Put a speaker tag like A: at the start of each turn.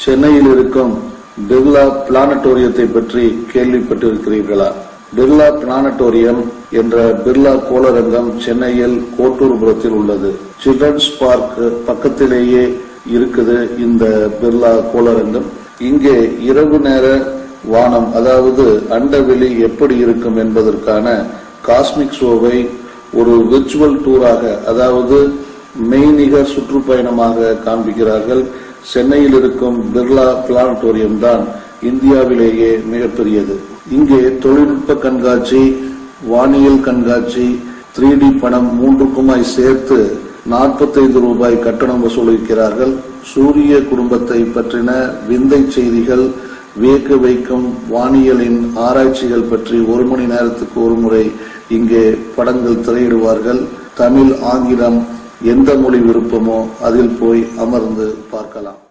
A: சென்னையில் இருக்கும் பிர்லா பிளானட்டோரியத்தை பற்றி கேள்விப்பட்டிருக்கிறீர்களா பிர்லா பிளானட்டோரியம் என்ற பிர்லா கோளரங்கம் சென்னையில் கோட்டூர்புரத்தில் உள்ளது சில்ட்ரன்ஸ் பார்க் பக்கத்திலேயே இருக்குது இந்த பிர்லா கோளரங்கம் இங்கே இரவு நேர வானம் அதாவது அண்டவெளி எப்படி இருக்கும் என்பதற்கான காஸ்மிக் ஷோவை ஒரு விர்ச்சுவல் டூராக அதாவது மெய்நிகர் சுற்றுப்பயணமாக காண்பிக்கிறார்கள் சென்னையில் இருக்கும் பிர்லா பிளானட்டோரியம் தான் இந்தியாவிலேயே மிகப்பெரியது இங்கே தொழில்நுட்ப கண்காட்சி வானியல் கண்காட்சி த்ரீ டி படம் மூன்றுக்குமாய் சேர்த்து நாற்பத்தைந்து ரூபாய் கட்டணம் வசூலிக்கிறார்கள் சூரிய குடும்பத்தை பற்றின விந்தை செய்திகள் வியக்க வைக்கும் வானியலின் ஆராய்ச்சிகள் பற்றி ஒரு மணி நேரத்துக்கு ஒரு முறை இங்கே படங்கள் திரையிடுவார்கள் தமிழ் ஆங்கிலம் எந்த மொழி விருப்பமோ அதில் போய் அமர்ந்து பார்க்கலாம்